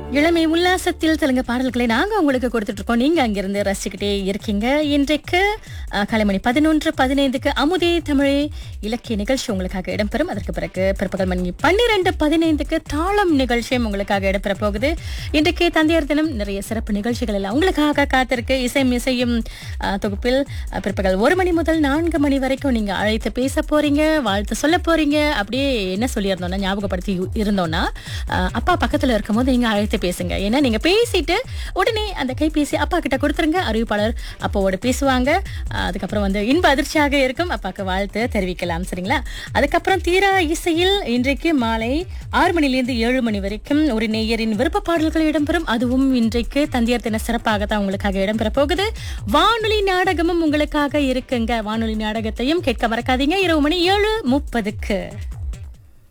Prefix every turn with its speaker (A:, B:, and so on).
A: இளமை உல்லாசத்தில் தெலுங்கு பாடல்களை நாங்க உங்களுக்கு கொடுத்துட்டு இருக்கோம் நீங்க அங்கிருந்து ரசிச்சுக்கிட்டே இருக்கீங்க இன்றைக்கு அஹ், காலை மணி பதினொன்று பதினைந்துக்கு அமுதே தமிழ் இலக்கிய நிகழ்ச்சி உங்களுக்காக இடம்பெறும் அதற்கு பிறகு பிற்பகல் மணி பன்னிரெண்டு பதினைந்துக்கு தாளம் நிகழ்ச்சியும் உங்களுக்காக இடம்பெற போகுது இன்றைக்கு தந்தையர் தினம் நிறைய சிறப்பு நிகழ்ச்சிகள் எல்லாம் உங்களுக்காக காத்திருக்கு இசையும் இசையும் அஹ், தொகுப்பில் அஹ், பிற்பகல் ஒரு மணி முதல் நான்கு மணி வரைக்கும் நீங்க அழைத்து பேச போறீங்க வாழ்த்து சொல்ல போறீங்க அப்படியே என்ன சொல்லியிருந்தோம்னா ஞாபகப்படுத்தி இருந்தோம்னா அஹ், அப்பா பக்கத்துல இருக்கும்போது நீங்க அழைத்து பேசுங்க ஏன்னா நீங்க பேசிட்டு உடனே அந்த கைபேசி அப்பா கிட்ட கொடுத்துருங்க அறிவிப்பாளர் அப்பாவோட பேசுவாங்க அஹ், அதுக்கப்புறம் வந்து இன்ப அதிர்ச்சியாக இருக்கும் அப்பாக்கு வாழ்த்து தெரிவிக்கலாம் சரிங்களா அதுக்கப்புறம் தீரா இசையில் இன்றைக்கு மாலை ஆறு மணிலேருந்து ஏழு மணி வரைக்கும் ஒரு நேயரின் விருப்ப பாடல்கள் இடம்பெறும் அதுவும் இன்றைக்கு தந்தையர் தின சிறப்பாக தான் உங்களுக்காக இடம்பெற போகுது வானொலி நாடகமும் உங்களுக்காக இருக்குங்க வானொலி நாடகத்தையும் கேட்க மறக்காதீங்க இரவு மணி ஏழு முப்பதுக்கு